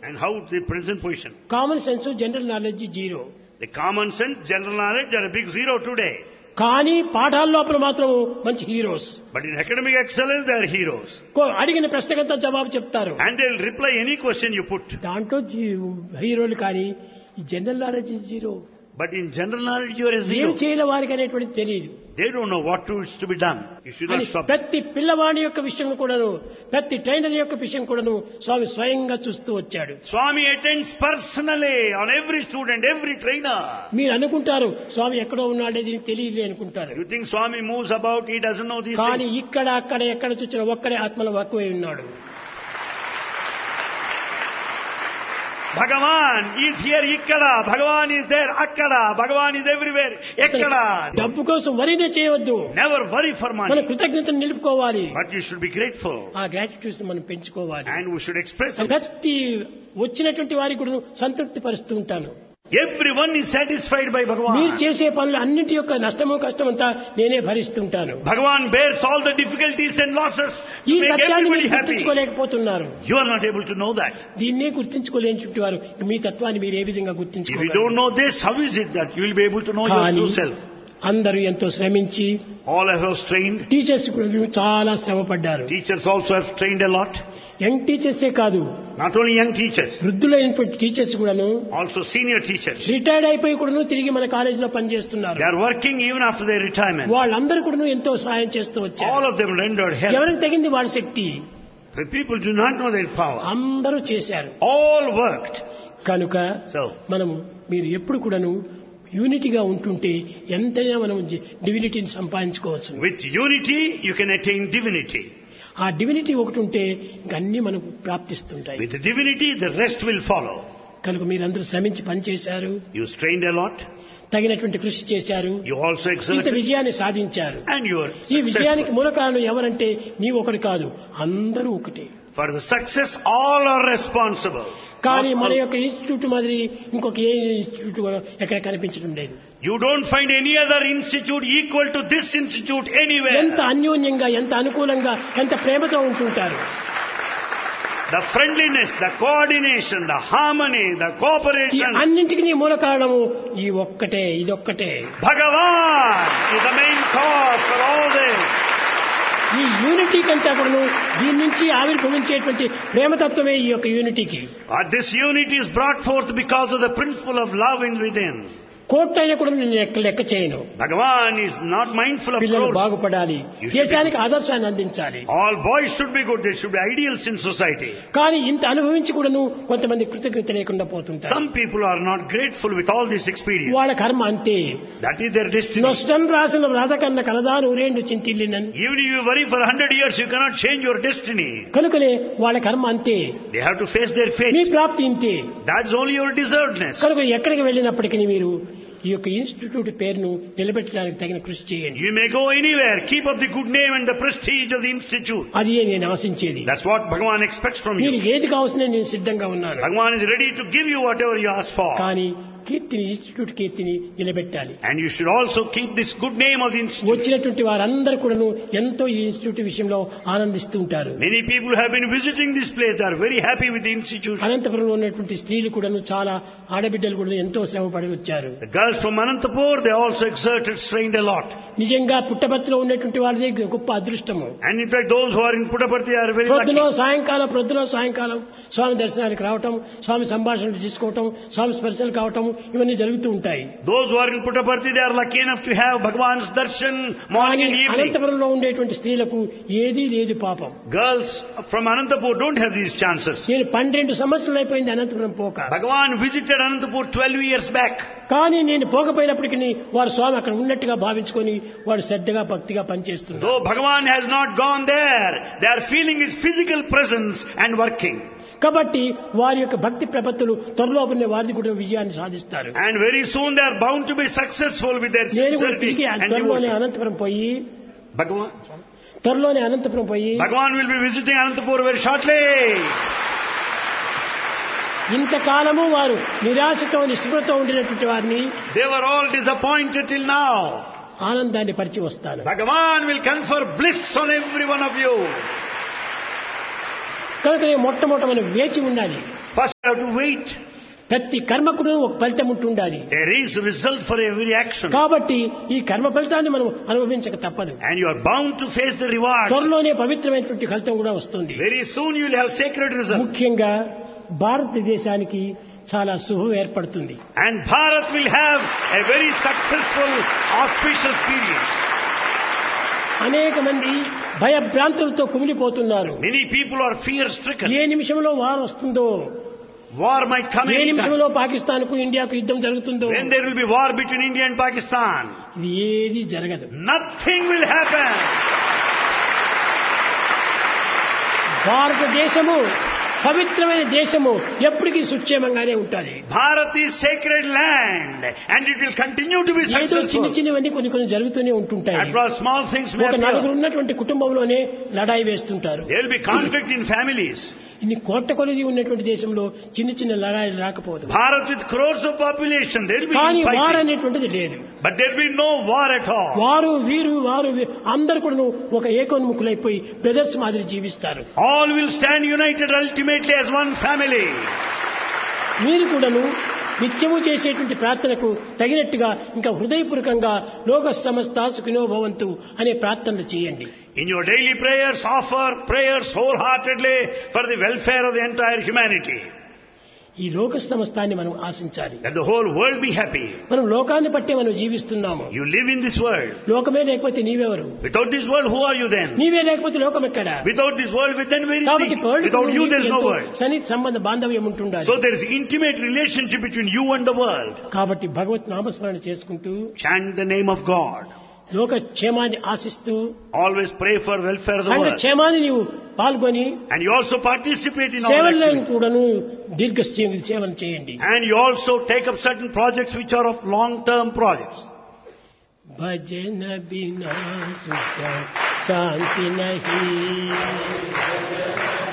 And how the present position? Common sense general knowledge zero The common sense, general knowledge are a big zero today. కానీ పాఠాల లోపల మాత్రం మంచి heroes But in academic excellence, they are heroes. కో- అడిగిన ప్రశ్నకంతా జవాబు చెప్తారు And they'll reply any question you put. దాంట్లో జీ- హీరోలు కానీ ఈ general knowledge zero But in general knowledge, you are a ఏం zero. చేయలే వారికి అనేటువంటి తెలియదు They don't know what to, is to be done. You should not అని stop. ప్రతి పిల్లవాడి యొక్క విషయం కూడాను ప్రతి ట్రైనర్ యొక్క విషయం కూడాను స్వామి స్వయంగా చూస్తూ వచ్చాడు Swami attends personally on every student, every trainer. మీరు అనుకుంటారు స్వామి ఎక్కడో ఉన్నాడే దీనికి తెలియదు అనుకుంటారు You think Swami moves about, he doesn't know these కానీ things. ఇక్కడ అక్కడ ఎక్కడ చూసిన ఒక్కడే ఆత్మలో ఎక్కువై ఉన్నాడు Bhagavan is here, ikkada. Bhagavan is there, akkada. Bhagavan is everywhere, ekkada. డబ్బు కోసం వరినే చేయవద్దు Never worry for మన money. కృతజ్ఞతను నిలుపుకోవాలి But you should be grateful. ఆ గ్రాటిట్యూడ్స్ మనం పెంచుకోవాలి And we should express it. ప్రతి వచ్చినటువంటి వారికి కూడా సంతృప్తి పరుస్తూ ఉంటాను Everyone is satisfied by మీరు Bhagavan. చేసే పనులు అన్నింటి యొక్క నష్టము కష్టమంతా నేనే భరిస్తుంటాను Bhagavan bears all the difficulties and losses ఈ to make సత్యాన్ని everybody మీరు happy. గుర్తించుకోలేకపోతున్నారు You are not able to know that. దీన్నే గుర్తించుకోలేని వారు మీ తత్వాన్ని మీరు ఏ విధంగా If you గుర్తించుకోగలరు don't know this, how is it that you will be able to know your కానీ true self? అందరూ ఎంతో శ్రమించి All have strained. టీచర్స్ కూడా చాలా శ్రమ పడ్డారు Teachers also have strained a lot. Young టీచర్సే కాదు Not only young teachers, వృద్ధులైనటువంటి టీచర్స్ కూడాను also senior teachers. రిటైర్డ్ అయిపోయి కూడాను తిరిగి మన కాలేజీలో పనిచేస్తున్నారు They are working even after their retirement. వాళ్ళందరూ కూడాను ఎంతో సహాయం చేస్తూ All వచ్చారు of them rendered help. ఎవరికి తగింది వాళ్ళ శక్తి The people do not know their power. అందరూ చేశారు All worked. కనుక So, మనము మీరు ఎప్పుడు కూడాను యూనిటీగా ఉంటుంటే ఎంతైనా మనం డివినిటీని సంపాదించుకోవచ్చు with unity, you can attain divinity. ఆ డివినిటీ ఒకటి ఉంటే ఇంక అన్ని మనకు ప్రాప్తిస్తుంటాయి With divinity, the rest will follow. కనుక మీరందరూ శ్రమించి పనిచేశారు You strained a lot. తగినటువంటి కృషి చేశారు You also ఇంత exerted. విజయాన్ని సాధించారు And you are ఈ విజయానికి successful. మూల కారణం ఎవరంటే నీవు ఒకటి కాదు అందరూ ఒకటే For the success, all are responsible. కానీ Not మన all- యొక్క ఇన్స్టిట్యూట్ మాదిరి ఇంకొక ఏ ఇన్స్టిట్యూట్ కూడా ఎక్కడ కనిపించడం లేదు You don't find any other institute equal to this institute anywhere. ఎంత అన్యోన్యంగా ఎంత అనుకూలంగా ఎంత ప్రేమతో ఉంటుంటారు The friendliness, the coordination, the harmony, the ఈ cooperation. అన్నింటికి నీ మూల కారణము ఈ ఒక్కటే ఇదొక్కటే Bhagavan is the main cause for all this. ఈ యూనిటీ కంటే కూడాను దీని నుంచి ఆవిర్భవించేటువంటి ప్రేమతత్వమే ఈ యొక్క యూనిటీకి But this unity is brought forth because of the principle of love in within. Court అయినా కూడా నేను లెక్క లెక్క చేయను Bhagavan is not mindful of పిల్లలు crores. బాగుపడాలి You should దేశానికి ఆదర్శాన్ని అందించాలి All boys should be good. They should be ideals in society. కానీ ఇంత అనుభవించి కూడాను కొంతమంది కృతజ్ఞత లేకుండా పోతుంటారు Some people are not grateful with all this experience. వాళ్ళ కర్మ అంతే That is their destiny. నష్టం రాసిన రాధకన్న కలదా నూరేండు చింతిల్లినని Even if you worry for a hundred years, you cannot change your destiny. కనుకనే వాళ్ళ కర్మ అంతే They have to face their me fate. ప్రాప్తి ఇంతే That's only your deservedness. కనుక ఎక్కడికి వెళ్ళినప్పటికీ మీరు ఈ యొక్క ఇన్స్టిట్యూట్ పేరును నిలబెట్టడానికి తగిన కృషి చేయండి You may go anywhere. Keep up the good name and the prestige of the institute. అది నేను ఆశించేది That's what Bhagavan expects from మీరు you. ఏది కావాల్సిన నేను సిద్ధంగా ఉన్నాను Bhagavan is ready to give you whatever you ask for. కానీ కీర్తిని ఇన్స్టిట్యూట్ కీర్తిని నిలబెట్టాలి And you should also keep this good name of the institute. వచ్చినటువంటి వారందరూ కూడాను ఎంతో ఈ ఇన్స్టిట్యూట్ విషయంలో ఆనందిస్తూ ఉంటారు Many people have been visiting this place. They are very happy with the institute. అనంతపురంలో ఉన్నటువంటి స్త్రీలు కూడాను చాలా ఆడబిడ్డలు కూడా ఎంతో శ్రమపడి వచ్చారు The girls from Anantapur, they also exerted, strained a lot. నిజంగా పుట్టపర్తిలో ఉన్నటువంటి వాళ్ళది గొప్ప అదృష్టము And in fact, those who are in Puttaparthi are very ప్రొద్దున lucky. సాయంకాలం ప్రొద్దున సాయంకాలం స్వామి దర్శనానికి రావటం స్వామి సంభాషణలు తీసుకోవటం స్వామి స్పర్శలు కావటం ఇవన్నీ జరుగుతూ ఉంటాయి Those who are in Puttaparthi, they are lucky enough to have Bhagavan's darshan morning కానీ and evening. అనంతపురంలో ఉండేటువంటి స్త్రీలకు ఏదీ లేదు పాపం Girls from Anantapur don't have these chances. నేను పన్నెండు సంవత్సరాలు అయిపోయింది అనంతపురం పోక Bhagavan visited Anantapur 12 years back. కానీ నేను పోకపోయినప్పటికీ వారు స్వామి అక్కడ ఉన్నట్టుగా భావించుకొని వాడు శ్రద్ధగా భక్తిగా పనిచేస్తున్నారు Though Bhagavan has not gone there, they are feeling his physical presence and working. కాబట్టి వారి యొక్క భక్తి ప్రపత్తులు త్వరలోపలనే వారిది కూడా విజయాన్ని సాధిస్తారు And very soon they are bound to be successful with their నేను కూడా sincerity తిరిగి and త్వరలోనే devotion. అనంతపురం పోయి Bhagavan, త్వరలోనే అనంతపురం పోయి Bhagavan will be visiting Anantapur very shortly. ఇంతకాలము వారు నిరాశతో నిస్పృహతో ఉండినటువంటి వారిని They were all disappointed till now. ఆనందాన్ని పరిచి వస్తాను Bhagavan will confer bliss on every one of you. కనుక నేను మొట్టమొదట మనం వేచి ఉండాలి First you have to wait. ప్రతి కర్మకుడు ఒక ఫలితం ఉంటుండాలి There is result for every action. కాబట్టి ఈ కర్మ ఫలితాన్ని మనం అనుభవించక తప్పదు And you are bound to face the rewards. త్వరలోనే పవిత్రమైనటువంటి ఫలితం కూడా వస్తుంది Very soon you will have sacred result. ముఖ్యంగా భారతదేశానికి చాలా శుభం ఏర్పడుతుంది And Bharat will have a very successful, auspicious period. అనేక మంది భయభ్రాంతులతో కుమిలిపోతున్నారు Many people are fear stricken. ఏ నిమిషంలో వారు వస్తుందో War might come ఏ anytime. నిమిషంలో పాకిస్తాన్ కు ఇండియాకు యుద్ధం జరుగుతుందో When there will be war between India and Pakistan, ఇది ఏది జరగదు nothing will happen. భారతదేశము పవిత్రమైన దేశము ఎప్పటికీ సుక్షేమంగానే ఉంటుంది Bharat is sacred land and it will continue to be ఏదో చిన్న successful. చిన్నవన్నీ కొన్ని కొన్ని జరుగుతూనే ఉంటుంటాయి At first small things may ఒక నలుగురు appear. ఉన్నటువంటి కుటుంబంలోనే లడాయి వేస్తుంటారు There will be conflict in families. ఇన్ని కోట్ల కొలది ఉన్నటువంటి దేశంలో చిన్న చిన్న లడాయిలు రాకపోదు Bharat with crores of population, there will be కానీ వారు fighting. అనేటువంటిది లేదు But there will be no war at all. వారు వీరు వారు వీ- అందరు కూడా ఒక ఏకోన్ముఖులైపోయి బ్రదర్స్ మాదిరి జీవిస్తారు All will stand united ultimately as one family. మీరు కూడాను నిత్యము చేసేటువంటి ప్రార్థనకు తగినట్టుగా ఇంకా హృదయపూర్వకంగా లోక సమస్త సుఖినో భవంతు అనే ప్రార్థనలు చేయండి In your daily prayers, offer prayers wholeheartedly for the welfare of the entire humanity. ఈ లోక సమస్తాన్ని మనం ఆశించాలి That the whole world be happy. మనం లోకాన్ని బట్టే మనం జీవిస్తున్నాము You live in this world. లోకమే లేకపోతే నీవెవరు Without this world, who are you then? నీవే లేకపోతే లోకం ఎక్కడ Without this world, then where is కాబట్టి the, world without కు you, నీకు there is no ఎంతో world. సన్నిహిత సంబంధ బాంధవ్యం ఉంటుండాలి So there is intimate relationship between you and the world. కాబట్టి భగవత్ నామస్మరణ చేసుకుంటూ Chant the name of God. లోక క్షేమాన్ని ఆశిస్తూ Always pray for welfare of the సంఘ world. క్షేమాన్ని నీవు పాల్గొని And you also participate in all సేవల్లో activities. కూడాను దీర్ఘ సేవలు చేయండి And you also take up certain projects which are of long-term projects. భజన బినా సుఖ శాంతి నహి